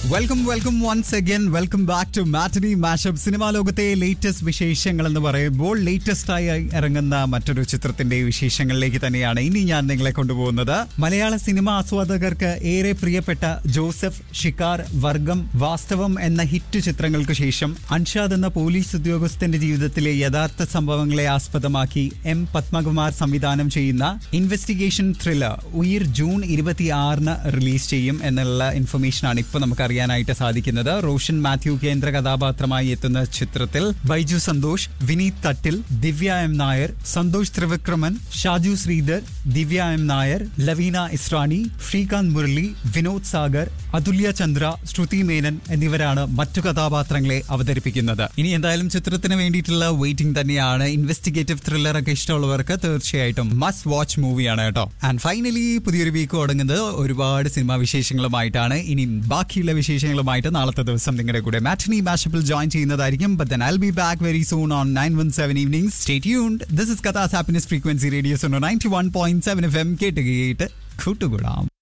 welcome welcome once again welcome back to matinee mashup cinema ലോകത്തെ latest വിശേഷങ്ങൾ എന്ന് പറയുമ്പോൾ ലേറ്റസ്റ്റ് ആയി ഇറങ്ങുന്ന മറ്റൊരു ചിത്രത്തിന്റെ വിശേഷങ്ങളിലേക്ക് തന്നെയാണ് ഇനി ഞാൻ നിങ്ങളെ കൊണ്ടുപോകുന്നത് മലയാള സിനിമ ആസ്വാദകർക്ക് ഏറെ പ്രിയപ്പെട്ട ജോസഫ് ഷിക്കാർ വർഗം വാസ്തവം എന്ന ഹിറ്റ് ചിത്രങ്ങൾക്ക് ശേഷം അൻഷാദ് എന്ന പോലീസ് ഉദ്യോഗസ്ഥന്റെ ജീവിതത്തിലെ യഥാർത്ഥ സംഭവങ്ങളെ ആസ്പദമാക്കി എം പത്മകുമാർ സംവിധാനം ചെയ്യുന്ന ഇൻവെസ്റ്റിഗേഷൻ ത്രില്ലർ ഉയിർ ജൂൺ ഇരുപത്തി ആറിന് റിലീസ് ചെയ്യും എന്നുള്ള ഇൻഫർമേഷൻ ആണ് ഇപ്പൊ നമുക്ക് അറിയാനായിട്ട് സാധിക്കുന്നത് റോഷൻ മാത്യു കേന്ദ്ര കഥാപാത്രമായി എത്തുന്ന ചിത്രത്തിൽ ബൈജു സന്തോഷ് വിനീത് തട്ടിൽ ദിവ്യ എം നായർ സന്തോഷ് ത്രിവിക്രമൻ ഷാജു ശ്രീധർ ദിവ്യ എം നായർ ലവീന ഇസ്രാണി ശ്രീകാന്ത് മുരളി വിനോദ് സാഗർ അതുല്യ ചന്ദ്ര ശ്രുതി മേനൻ എന്നിവരാണ് മറ്റു കഥാപാത്രങ്ങളെ അവതരിപ്പിക്കുന്നത് ഇനി എന്തായാലും ചിത്രത്തിന് വേണ്ടിയിട്ടുള്ള വെയിറ്റിംഗ് തന്നെയാണ് ഇൻവെസ്റ്റിഗേറ്റീവ് ത്രില്ലർ ഒക്കെ ഇഷ്ടമുള്ളവർക്ക് തീർച്ചയായിട്ടും മസ്റ്റ് വാച്ച് മൂവിയാണ് കേട്ടോ ആൻഡ് ഫൈനലി പുതിയൊരു വീക്ക് തുടങ്ങുന്നത് ഒരുപാട് സിനിമാ വിശേഷങ്ങളുമായിട്ടാണ് ഇനി ബാക്കിയുള്ള വിശേഷങ്ങളുമായിട്ട് നാളത്തെ ദിവസം നിങ്ങളുടെ കൂടെ മാറ്റനി മാഷപ്പിൽ ജോയിൻ ചെയ്യുന്നതായിരിക്കും but then I'll be back very soon on nine one seven evening stay tuned this is കഥാസ് ഹാപ്പിനെസ് ഫ്രീക്വൻസി റേഡിയോ സോണോ ninety one point seven F M കേട്ട് കേട്ട് കൂട്ടുകൂടാം